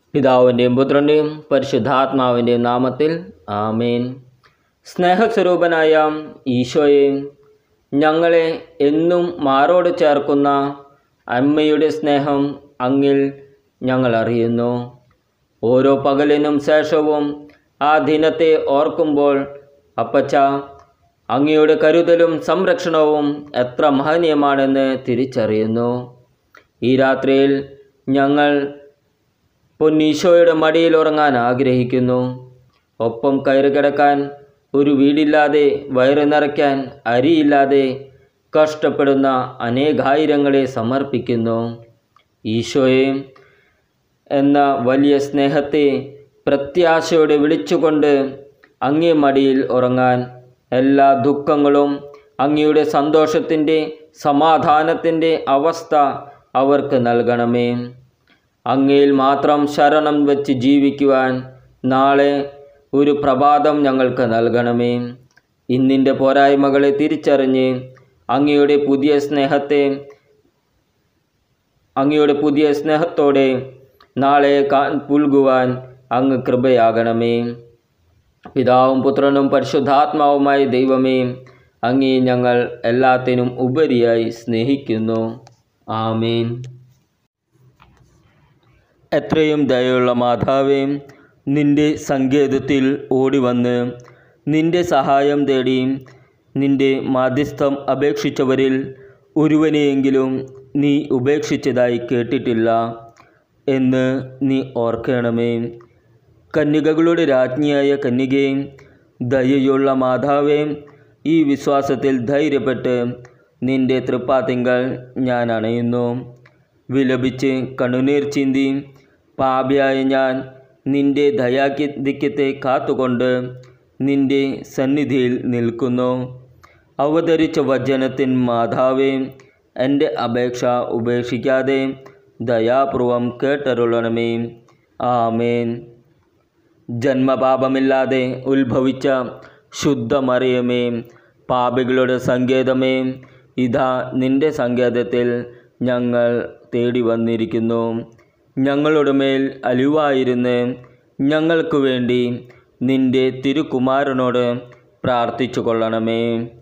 പിതാവിൻ്റെയും പുത്രൻ്റെയും പരിശുദ്ധാത്മാവിൻ്റെയും നാമത്തിൽ ആമേൻ സ്നേഹസ്വരൂപനായ ഈശോയെ ഞങ്ങളെ എന്നും മാറോട് ചേർക്കുന്ന അമ്മയുടെ സ്നേഹം അങ്ങിൽ ഞങ്ങൾ അറിയുന്നു ഓരോ പകലിനും ശേഷവും ആ ദിനത്തെ ഓർക്കുമ്പോൾ അപ്പച്ച അങ്ങയുടെ കരുതലും സംരക്ഷണവും എത്ര മഹനീയമാണെന്ന് തിരിച്ചറിയുന്നു ഈ രാത്രിയിൽ ഞങ്ങൾ പൊന്നീശോയുടെ മടിയിൽ ഉറങ്ങാൻ ആഗ്രഹിക്കുന്നു ഒപ്പം കയറി കിടക്കാൻ ഒരു വീടില്ലാതെ വയറ് നിറയ്ക്കാൻ അരിയില്ലാതെ കഷ്ടപ്പെടുന്ന അനേകായിരങ്ങളെ സമർപ്പിക്കുന്നു ഈശോയെ എന്ന വലിയ സ്നേഹത്തെ പ്രത്യാശയോടെ വിളിച്ചുകൊണ്ട് അങ്ങേ മടിയിൽ ഉറങ്ങാൻ എല്ലാ ദുഃഖങ്ങളും അങ്ങയുടെ സന്തോഷത്തിൻ്റെ സമാധാനത്തിൻ്റെ അവസ്ഥ അവർക്ക് നൽകണമേ അങ്ങയിൽ മാത്രം ശരണം വെച്ച് ജീവിക്കുവാൻ നാളെ ഒരു പ്രഭാതം ഞങ്ങൾക്ക് നൽകണമേ ഇന്നിൻ്റെ പോരായ്മകളെ തിരിച്ചറിഞ്ഞ് അങ്ങയുടെ പുതിയ സ്നേഹത്തെ അങ്ങയുടെ പുതിയ സ്നേഹത്തോടെ നാളെ കാ പുൽകുവാൻ അങ്ങ് കൃപയാകണമേ പിതാവും പുത്രനും പരിശുദ്ധാത്മാവുമായ ദൈവമേ അങ്ങേ ഞങ്ങൾ എല്ലാത്തിനും ഉപരിയായി സ്നേഹിക്കുന്നു ആമേൻ എത്രയും ദയുള്ള മാതാവേ നിന്റെ സങ്കേതത്തിൽ ഓടിവന്ന് നിന്റെ സഹായം തേടി നിന്റെ മാധ്യസ്ഥം അപേക്ഷിച്ചവരിൽ ഒരുവനെയെങ്കിലും നീ ഉപേക്ഷിച്ചതായി കേട്ടിട്ടില്ല എന്ന് നീ ഓർക്കണമേ കന്യകകളുടെ രാജ്ഞിയായ കന്യകയെ ദയയുള്ള മാതാവേ ഈ വിശ്വാസത്തിൽ ധൈര്യപ്പെട്ട് നിന്റെ തൃപ്പാത്തിങ്കൽ ഞാൻ അണയുന്നു വിലപിച്ച് കണ്ണുനീർ ചിന്തി പാപിയായ ഞാൻ നിന്റെ ദയാധിക്യത്തെ കാത്തുകൊണ്ട് നിന്റെ സന്നിധിയിൽ നിൽക്കുന്നു അവതരിച്ച വചനത്തിൻ മാതാവേ എൻ്റെ അപേക്ഷ ഉപേക്ഷിക്കാതെ ദയാപൂർവം കേട്ടരുളണമേ ആമേൻ ജന്മപാപമില്ലാതെ ഉത്ഭവിച്ച ശുദ്ധമറിയമേ പാപികളുടെ സങ്കേതമേ ഇതാ നിന്റെ സങ്കേതത്തിൽ ഞങ്ങൾ തേടി വന്നിരിക്കുന്നു ഞങ്ങളുടെ മേൽ അലിവായിരുന്ന് ഞങ്ങൾക്ക് വേണ്ടി നിന്റെ തിരുകുമാരനോട് പ്രാർത്ഥിച്ചു കൊള്ളണമേ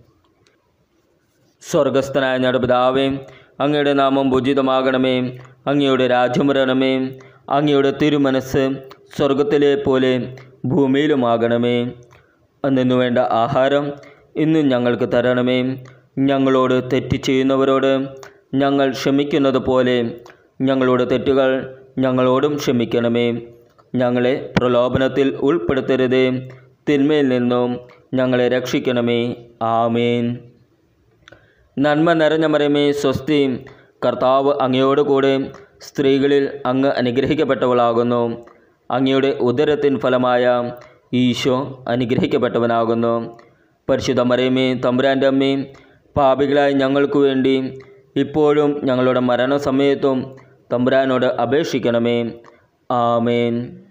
സ്വർഗസ്ഥനായ ഞങ്ങളുടെ പിതാവേ അങ്ങയുടെ നാമം ഭുജിതമാകണമേ അങ്ങയുടെ രാജ്യം വരണമേ അങ്ങയുടെ തിരുമനസ് സ്വർഗത്തിലെ പോലെ ഭൂമിയിലുമാകണമേ അന്നു വേണ്ട ആഹാരം ഇന്നും ഞങ്ങൾക്ക് തരണമേ ഞങ്ങളോട് തെറ്റ് ചെയ്യുന്നവരോട് ഞങ്ങൾ ക്ഷമിക്കുന്നത് പോലെ ഞങ്ങളുടെ തെറ്റുകൾ ഞങ്ങളോടും ക്ഷമിക്കണമേ ഞങ്ങളെ പ്രലോഭനത്തിൽ ഉൾപ്പെടുത്തരുതേ തിന്മയിൽ നിന്നും ഞങ്ങളെ രക്ഷിക്കണമേ ആമേൻ നന്മ നിറഞ്ഞ മരമേ സ്വസ്തി കർത്താവ് അങ്ങയോട് കൂടെ സ്ത്രീകളിൽ അങ്ങ് അനുഗ്രഹിക്കപ്പെട്ടവളാകുന്നു അങ്ങയുടെ ഉദരത്തിൻ ഫലമായ ഈശോ അനുഗ്രഹിക്കപ്പെട്ടവനാകുന്നു പരിശുദ്ധ മരമേ തമ്പുരാൻ്റെ അമ്മയും പാപികളായ ഞങ്ങൾക്ക് വേണ്ടി ഇപ്പോഴും ഞങ്ങളുടെ മരണസമയത്തും തമ്പുരാനോട് അപേക്ഷിക്കണമേ ആമേൻ